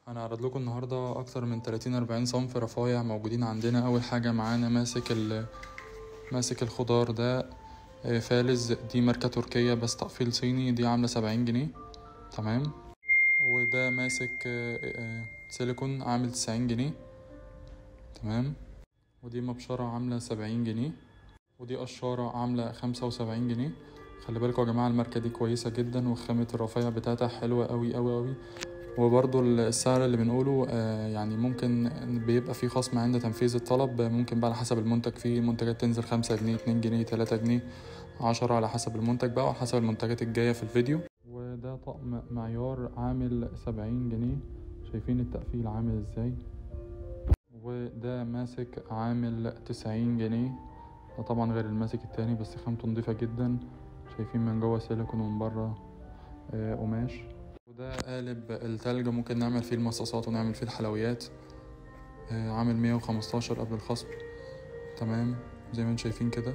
هنعرض لكم النهاردة أكتر من 30 40 صنف رفايع موجودين عندنا أول حاجة معانا ماسك ال ماسك الخضار ده آه، فالز دي ماركة تركية بس تقفيل صيني دي عاملة سبعين جنيه تمام وده ماسك آه، آه، سيليكون عامل تسعين جنيه تمام ودي مبشرة عاملة سبعين جنيه ودي قشارة عاملة خمسة وسبعين جنيه خلي بالكوا يا جماعة الماركة دي كويسة جدا وخامة الرفايع بتاعتها حلوة أوي أوي أوي وبرضو السعر اللي بنقوله آه، يعني ممكن بيبقى فيه خصم عند تنفيذ الطلب ممكن بقى على حسب المنتج فيه منتجات تنزل خمسة جنيه اتنين جنيه تلاتة جنيه عشرة على حسب المنتج بقى وعلى حسب المنتجات الجاية في الفيديو وده طقم معيار عامل سبعين جنيه شايفين التقفيل عامل ازاي وده ماسك عامل تسعين جنيه ده طبعا غير الماسك التاني بس خامته نضيفة جدا شايفين من جوه سيليكون ومن بره آه، قماش وده قالب التلج ممكن نعمل فيه المصاصات ونعمل فيه الحلويات آه، عامل مية وخمستاشر قبل الخصم تمام زي ما انتم شايفين كده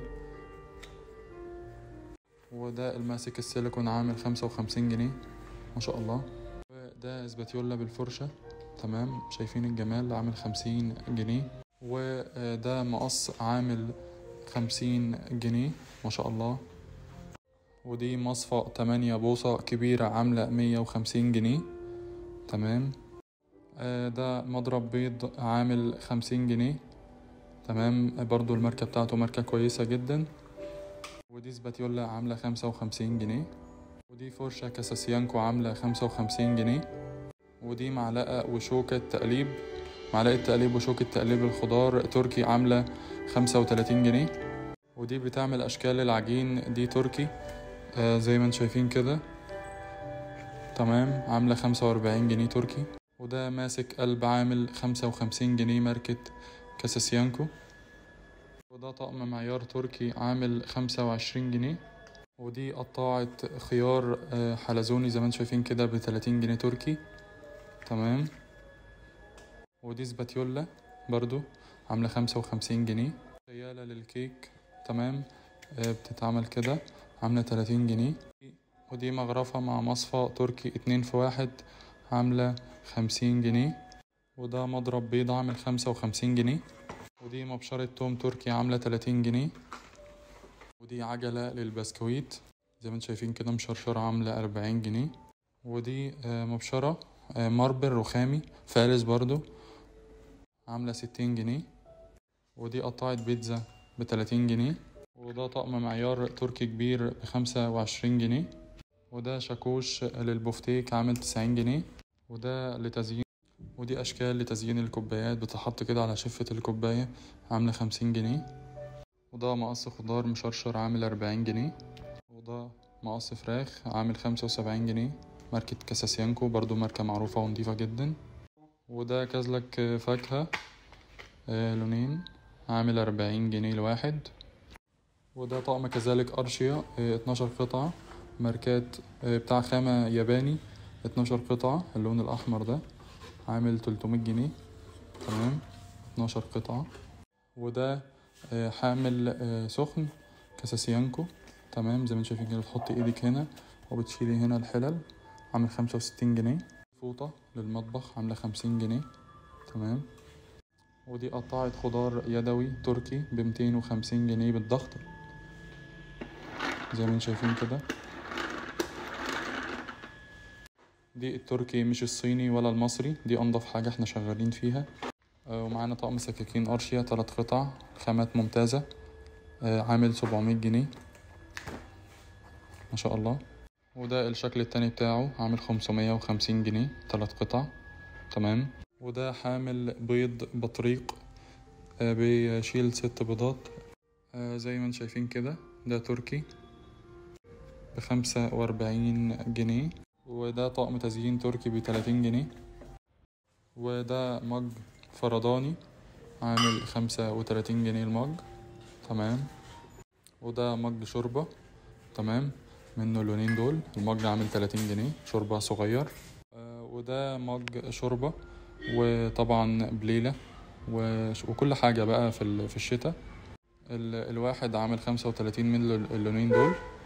وده الماسك السيليكون عامل خمسة وخمسين جنيه ما شاء الله وده اسباتيولا بالفرشة تمام شايفين الجمال عامل خمسين جنيه وده مقص عامل خمسين جنيه ما شاء الله ودي مصفى تمانية بوصة كبيرة عاملة مية وخمسين جنيه تمام آه، ده مضرب بيض عامل خمسين جنيه تمام برضو الماركة بتاعته ماركة كويسة جدا ودي سباتيولا عاملة خمسة وخمسين جنيه ودي فرشة كاساسيانكو عاملة خمسة وخمسين جنيه ودي معلقة وشوكة تقليب معلقة تقليب وشوكة تقليب الخضار تركي عاملة خمسة وتلاتين جنيه ودي بتعمل أشكال العجين دي تركي آه زي ما انتم شايفين كده تمام عاملة خمسة وأربعين جنيه تركي وده ماسك قلب عامل خمسة وخمسين جنيه ماركة كاساسيانكو وده طقم معيار تركي عامل خمسة وعشرين جنيه ودي قطاعة خيار آه، حلزوني زي ما انتم شايفين كده بتلاتين جنيه تركي تمام ودي سباتيولا برضو عاملة خمسة وخمسين جنيه خيالة للكيك تمام آه، بتتعمل كده عاملة تلاتين جنيه ودي مغرفة مع مصفى تركي اتنين في واحد عاملة خمسين جنيه وده مضرب بيض عامل خمسة وخمسين جنيه ودي مبشرة توم تركي عاملة تلاتين جنيه ودي عجلة للبسكويت زي ما انتم شايفين كده مشرشرة عاملة أربعين جنيه ودي آه، مبشرة آه، ماربل رخامي فارس برضو عاملة ستين جنيه ودي قطعة بيتزا بتلاتين جنيه وده طقم معيار تركي كبير بخمسة وعشرين جنيه وده شاكوش للبوفتيك عامل تسعين جنيه وده لتزيين ودي أشكال لتزيين الكوبايات بتحط كده على شفة الكوباية عاملة خمسين جنيه وده مقص خضار مشرشر عامل أربعين جنيه وده مقص فراخ عامل خمسة وسبعين جنيه ماركة كاساسيانكو برضو ماركة معروفة ونضيفة جدا وده كازلك فاكهة آه، لونين عامل أربعين جنيه الواحد وده طقم كذلك أرشيا آه، 12 قطعة ماركات آه، بتاع خامة ياباني 12 قطعة اللون الأحمر ده عامل 300 جنيه تمام 12 قطعة وده آه، حامل آه، سخن كاساسيانكو تمام زي ما انتم شايفين كده بتحطي ايدك هنا وبتشيلي هنا الحلل عامل 65 جنيه فوطة للمطبخ عاملة 50 جنيه تمام ودي قطاعة خضار يدوي تركي بميتين وخمسين جنيه بالضغط زي ما انتم شايفين كده دي التركي مش الصيني ولا المصري دي أنضف حاجة احنا شغالين فيها آه، ومعانا طقم سكاكين أرشيا تلات قطع خامات ممتازة آه، عامل سبعمية جنيه ما شاء الله وده الشكل التاني بتاعه عامل خمسمية وخمسين جنيه تلات قطع تمام وده حامل بيض بطريق آه، بيشيل ست بيضات آه، زي ما انتم شايفين كده ده تركي بخمسة وأربعين جنيه وده طقم تزيين تركي بتلاتين جنيه وده مج فرداني عامل خمسة وتلاتين جنيه المج تمام وده مج شوربة تمام منه اللونين دول المج عامل تلاتين جنيه شوربة صغير آه، وده مج شوربة وطبعا بليلة وش- وكل حاجة بقى في ال- في الشتاء ال- الواحد عامل خمسة وتلاتين من اللونين دول